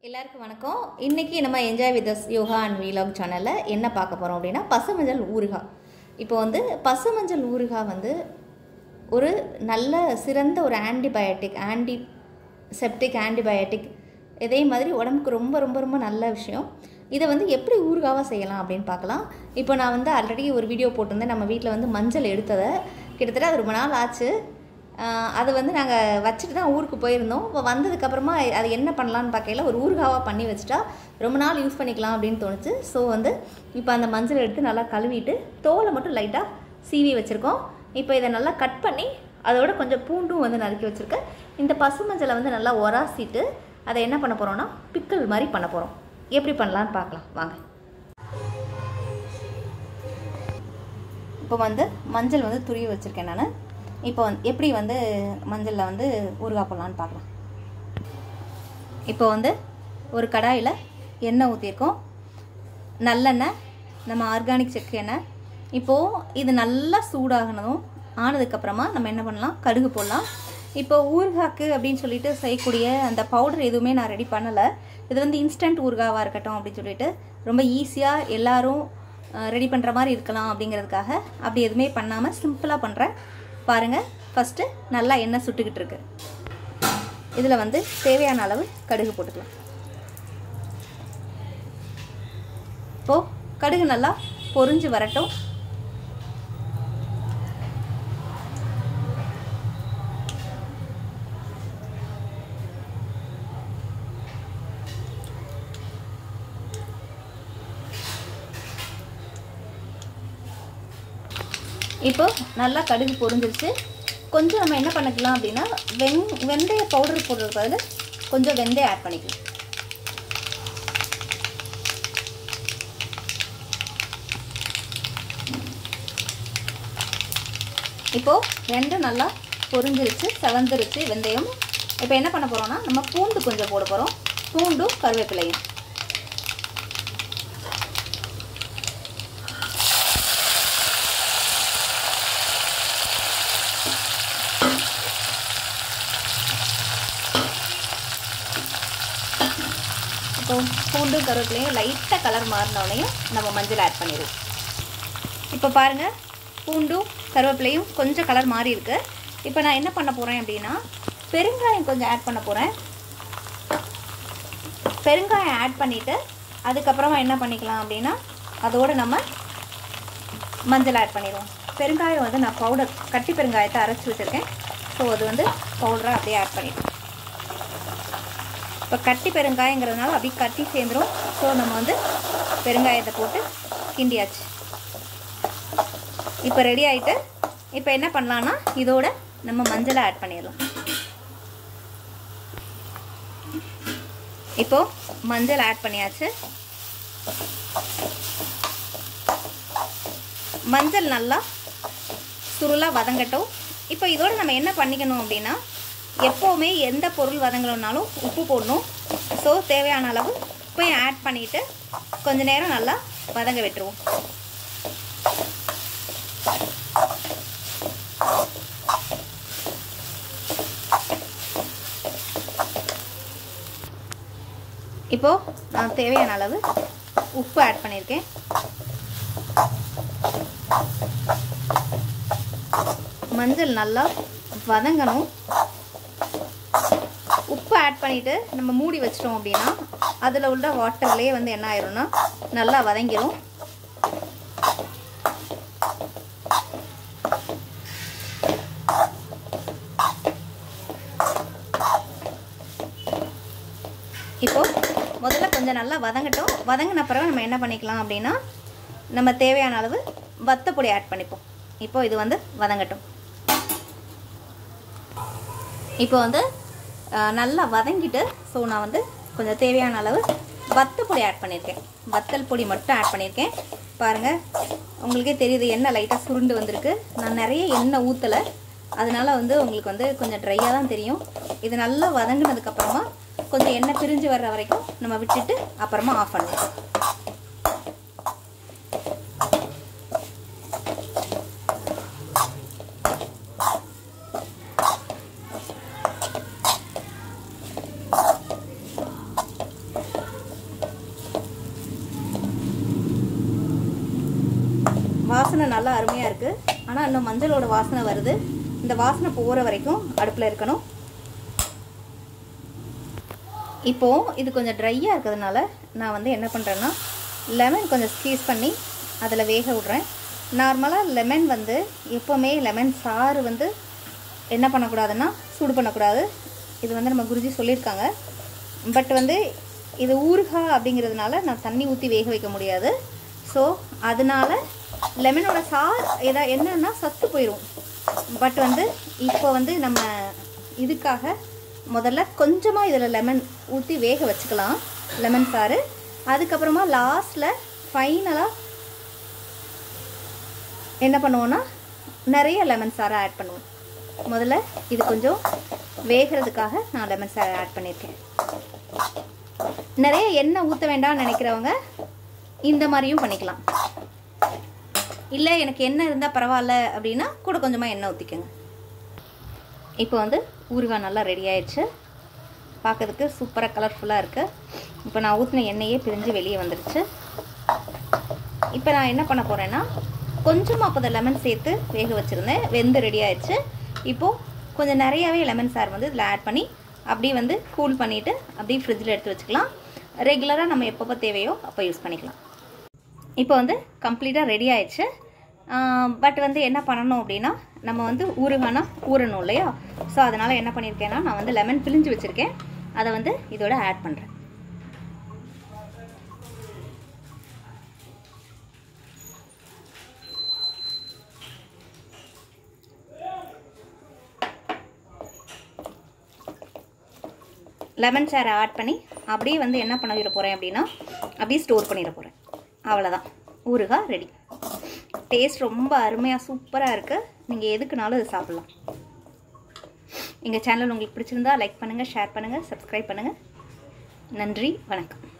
எல்லாருக்கும் வணக்கம் இன்றைக்கி நம்ம enjoy with yoga and vlog சேனலில் என்ன பார்க்க போகிறோம் அப்படின்னா பசுமஞ்சள் ஊறுகாய் இப்போ வந்து பசுமஞ்சள் ஊறுகாய் வந்து ஒரு நல்ல சிறந்த ஒரு ஆன்டிபயோட்டிக் ஆன்டி செப்டிக் ஆன்டிபயோட்டிக் இதே மாதிரி உடம்புக்கு ரொம்ப ரொம்ப ரொம்ப நல்ல விஷயம் இதை வந்து எப்படி ஊறுகாவாக செய்யலாம் அப்படின்னு பார்க்கலாம் இப்போ நான் வந்து ஆல்ரெடி ஒரு வீடியோ போட்டிருந்தேன் நம்ம வீட்டில் வந்து மஞ்சள் எடுத்ததை கிட்டத்தட்ட அது ரொம்ப நாள் ஆச்சு ஆஹ் அது வந்து நாங்கள் வச்சுட்டு தான் ஊருக்கு போயிருந்தோம் இப்போ வந்ததுக்கப்புறமா அது என்ன பண்ணலான்னு பார்க்கையில ஒரு ஊறுகாவாக பண்ணி வச்சுட்டா ரொம்ப நாள் யூஸ் பண்ணிக்கலாம் அப்படின்னு தோணுச்சு ஸோ வந்து இப்போ அந்த மஞ்சள் எடுத்து நல்லா கழுவிட்டு தோலை மட்டும் லைட்டாக சீவி வச்சுருக்கோம் இப்போ இதை நல்லா கட் பண்ணி அதோட கொஞ்சம் பூண்டும் வந்து நறுக்கி வச்சுருக்கேன் இந்த பசு மஞ்சளை வந்து நல்லா உராசிட்டு அதை என்ன பண்ண போகிறோம்னா பிக்கல் மாதிரி பண்ண போகிறோம் எப்படி பண்ணலான்னு பார்க்கலாம் வாங்க இப்போ வந்து மஞ்சள் வந்து துருவி வச்சுருக்கேன் நான் இப்போ வந்து எப்படி வந்து மஞ்சளில் வந்து ஊறுகாய் போடலான்னு பார்க்கலாம் இப்போ வந்து ஒரு கடாயில் எண்ணெய் ஊற்றிருக்கோம் நல்லெண்ணெய் நம்ம ஆர்கானிக் செக்கு எண்ணெய் இப்போது இது நல்லா சூடாகணும் ஆனதுக்கப்புறமா நம்ம என்ன பண்ணலாம் கடுகு போடலாம் இப்போ ஊறுகாய்க்கு அப்படின்னு சொல்லிட்டு செய்யக்கூடிய அந்த பவுடர் எதுவுமே நான் ரெடி பண்ணலை இது வந்து இன்ஸ்டன்ட் ஊறுகாவாக இருக்கட்டும் அப்படின்னு சொல்லிட்டு ரொம்ப ஈஸியாக எல்லாரும் ரெடி பண்ணுற மாதிரி இருக்கலாம் அப்படிங்கிறதுக்காக அப்படி எதுவுமே பண்ணாமல் சிம்பிளாக பண்ணுறேன் பாருங்கள் ஃபஸ்ட்டு நல்லா எண்ணெய் சுட்டுக்கிட்டு இருக்கு இதில் வந்து தேவையான அளவு கடுகு போட்டுக்கலாம் இப்போது கடுகு நல்லா பொரிஞ்சு வரட்டும் இப்போ நல்லா கடுகு பொரிஞ்சிருச்சு கொஞ்சம் நம்ம என்ன பண்ணிக்கலாம் அப்படின்னா வெங் வெந்தய பவுடர் போடுறதுக்கு பதில் கொஞ்சம் வெந்தயம் ஆட் பண்ணிக்கலாம் இப்போது ரெண்டும் நல்லா பொரிஞ்சிருச்சு செவந்துருச்சு வெந்தயம் இப்போ என்ன பண்ண போகிறோம்னா நம்ம பூண்டு கொஞ்சம் போட போகிறோம் பூண்டும் கருவேப்பிலையும் இப்போ பூண்டும் கருவேப்பிலையும் லைட்டாக கலர் மாறினோடனையும் நம்ம மஞ்சள் ஆட் பண்ணிடுவோம் இப்போ பாருங்கள் பூண்டும் கருவேப்பிலையும் கொஞ்சம் கலர் மாறி இருக்கு இப்போ நான் என்ன பண்ண போகிறேன் அப்படின்னா பெருங்காயம் கொஞ்சம் ஆட் பண்ண போகிறேன் பெருங்காயம் ஆட் பண்ணிவிட்டு அதுக்கப்புறமா என்ன பண்ணிக்கலாம் அப்படின்னா அதோடு நம்ம மஞ்சள் ஆட் பண்ணிடுவோம் பெருங்காயம் வந்து நான் பவுடர் கட்டி பெருங்காயத்தை அரைச்சி வச்சுருக்கேன் ஸோ அது வந்து பவுடராக அப்படியே ஆட் பண்ணிடுவோம் இப்போ கட்டி பெருங்காயங்கிறதுனால அப்படியே கட்டி சேர்ந்துடும் ஸோ நம்ம வந்து பெருங்காயத்தை போட்டு கிண்டியாச்சு இப்போ ரெடி ஆகிட்டு இப்போ என்ன பண்ணலான்னா இதோட நம்ம மஞ்சளை ஆட் பண்ணிடலாம் இப்போ மஞ்சள் ஆட் பண்ணியாச்சு மஞ்சள் நல்லா சுருளாக வதங்கட்டும் இப்போ இதோட நம்ம என்ன பண்ணிக்கணும் அப்படின்னா எப்போவுமே எந்த பொருள் வதங்கணுன்னாலும் உப்பு போடணும் ஸோ தேவையான அளவு உப்பையும் ஆட் பண்ணிவிட்டு கொஞ்ச நேரம் நல்லா வதங்க விட்டுருவோம் இப்போது நான் தேவையான அளவு உப்பு ஆட் பண்ணியிருக்கேன் மஞ்சள் நல்லா வதங்கணும் உப்பு ஆட் பண்ணிவிட்டு நம்ம மூடி வச்சிட்டோம் அப்படின்னா அதில் உள்ள வாட்டர்லேயே வந்து என்ன ஆயிரும்னா நல்லா வதங்கிடும் இப்போ முதல்ல கொஞ்சம் நல்லா வதங்கட்டும் வதங்கின பிறகு நம்ம என்ன பண்ணிக்கலாம் அப்படின்னா நம்ம தேவையான அளவு வத்தப்பொடி ஆட் பண்ணிப்போம் இப்போ இது வந்து வதங்கட்டும் இப்போ வந்து நல்லா வதங்கிட்டு ஸோ நான் வந்து கொஞ்சம் தேவையான அளவு வத்தல் பொடி ஆட் பண்ணியிருக்கேன் வத்தல் பொடி மட்டும் ஆட் பண்ணியிருக்கேன் பாருங்கள் உங்களுக்கே தெரியுது எண்ணெய் லைட்டாக சுருண்டு வந்திருக்கு நான் நிறைய எண்ணெய் ஊற்றலை அதனால் வந்து உங்களுக்கு வந்து கொஞ்சம் ட்ரையாக தான் தெரியும் இது நல்லா வதங்கினதுக்கப்புறமா கொஞ்சம் எண்ணெய் பிரிஞ்சு வர்ற வரைக்கும் நம்ம விட்டுட்டு அப்புறமா ஆஃப் பண்ணுவோம் வாசனை நல்லா அருமையாக இருக்குது ஆனால் இன்னும் மஞ்சளோட வாசனை வருது இந்த வாசனை போகிற வரைக்கும் அடுப்பில் இருக்கணும் இப்போது இது கொஞ்சம் ட்ரையாக இருக்கிறதுனால நான் வந்து என்ன பண்ணுறேன்னா லெமன் கொஞ்சம் ஸ்queeze பண்ணி அதில் வேக விட்றேன் நார்மலாக லெமன் வந்து எப்போவுமே லெமன் சாறு வந்து என்ன பண்ணக்கூடாதுன்னா சூடு பண்ணக்கூடாது இது வந்து நம்ம குருஜி சொல்லியிருக்காங்க பட் வந்து இது ஊறுகாய் அப்படிங்கிறதுனால நான் தண்ணி ஊற்றி வேக வைக்க முடியாது ஸோ அதனால லெமனோட சார் எதா என்னன்னா சத்து போயிடும் பட் வந்து இப்போ வந்து நம்ம இதுக்காக முதல்ல கொஞ்சமாக இதில் லெமன் ஊற்றி வேக வச்சுக்கலாம் லெமன் சாறு அதுக்கப்புறமா லாஸ்ட்டில் ஃபைனலாக என்ன பண்ணுவோன்னா நிறைய லெமன் சாறை ஆட் பண்ணுவோம் முதல்ல இது கொஞ்சம் வேகிறதுக்காக நான் லெமன் சாறை ஆட் பண்ணியிருக்கேன் நிறைய எண்ணெய் ஊற்ற வேண்டாம்னு நினைக்கிறவங்க இந்த மாதிரியும் பண்ணிக்கலாம் இல்லை எனக்கு எண்ணெய் இருந்தால் பரவாயில்ல அப்படின்னா கூட கொஞ்சமாக எண்ணெய் ஊற்றிக்கோங்க இப்போ வந்து ஊறுகாய் நல்லா ரெடி ஆயிடுச்சு பார்க்கறதுக்கு சூப்பராக கலர்ஃபுல்லாக இருக்குது இப்போ நான் ஊற்றின எண்ணெயே பிரிஞ்சு வெளியே வந்துடுச்சு இப்போ நான் என்ன பண்ண போகிறேன்னா கொஞ்சமாக அப்போ லெமன் சேர்த்து வேக வச்சுருந்தேன் வெந்து ரெடி ஆயிடுச்சு இப்போது கொஞ்சம் நிறையாவே லெமன் சார் வந்து இதில் ஆட் பண்ணி அப்படியே வந்து கூல் பண்ணிவிட்டு அப்படியே ஃப்ரிட்ஜில் எடுத்து வச்சுக்கலாம் ரெகுலராக நம்ம எப்பப்போ தேவையோ அப்போ யூஸ் பண்ணிக்கலாம் இப்போ வந்து கம்ப்ளீட்டாக ரெடி ஆயிடுச்சு பட் வந்து என்ன பண்ணணும் அப்படின்னா நம்ம வந்து ஊறுகானா ஊறணும் இல்லையா ஸோ அதனால் என்ன பண்ணியிருக்கேன்னா நான் வந்து லெமன் பிழிஞ்சு வச்சுருக்கேன் அதை வந்து இதோட ஆட் பண்ணுறேன் லெமன் சாரை ஆட் பண்ணி அப்படியே வந்து என்ன பண்ணிட போகிறேன் அப்படின்னா அப்படியே ஸ்டோர் பண்ணிட போகிறேன் அவ்வளோதான் ஊறுகாய் ரெடி டேஸ்ட் ரொம்ப அருமையாக சூப்பராக இருக்குது நீங்கள் எதுக்குனாலும் இது சாப்பிட்லாம் எங்கள் சேனல் உங்களுக்கு பிடிச்சிருந்தா லைக் பண்ணுங்கள் ஷேர் பண்ணுங்கள் சப்ஸ்கிரைப் பண்ணுங்கள் நன்றி வணக்கம்